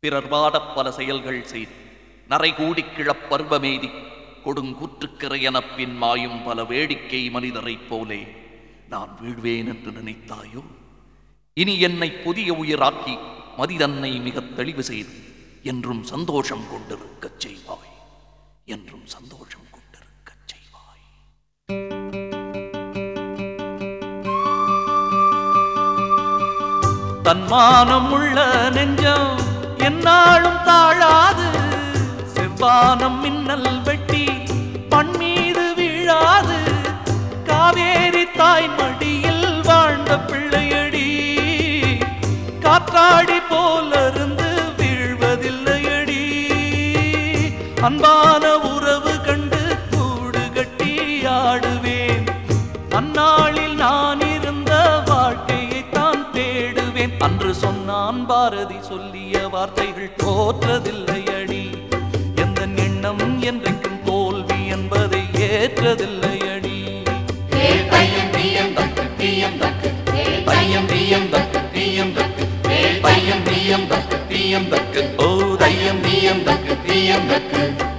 பிறர் வாடப் பல செயல்கள் செய்து நரைகூடிக் கிழப் பருவமெய்தி கொடுங்கூற்றுக்கிறையெனப் பின் மாயும் பல வேடிக்கை மனிதரைப் போலே நான் வீழ்வேன் என்று நினைத்தாயோ இனி என்னை புதிய உயிராக்கி மதிதன்னை மிகத் தெளிவு செய்து என்றும் சந்தோஷம் கொண்டிருக்கச் செய்வாய் என்றும் சந்தோஷம் கொண்டிருக்கச் செய்வாய் தன்மானம் உள்ள நெஞ்சம் என்னாலும் தாழாது செவ்வானம் மின்னல் வெட்டி மண் மீது வீழாது காவேரி தாய் மடியில் வாழ்ந்த பிள்ளையடி காற்றாடி போலிருந்து வீழ்வதில்லையடி அன்பான உறவு கண்டு கூடு கட்டி ஆடுவேன் அந்நாளில் நான் இருந்த வாழ்க்கையை தான் தேடுவேன் அன்று சொன்னான் பாரதி சொல்லிய வார்த்தைகள் தோற்றதில்லையடி எந்த எண்ணம் என்றைக்கும் தோல்வி என்பதை ஏற்றதில்லையடி ஹே பையன் தீயம் தக்கு தீயம் தக்கு ஹே பையன் தீயம் தக்கு தீயம் தக்கு ஹே பையன் தீயம் தக்கு தீயம் தக்கு ஓ தையம் தீயம் தக்கு தீயம் தக்கு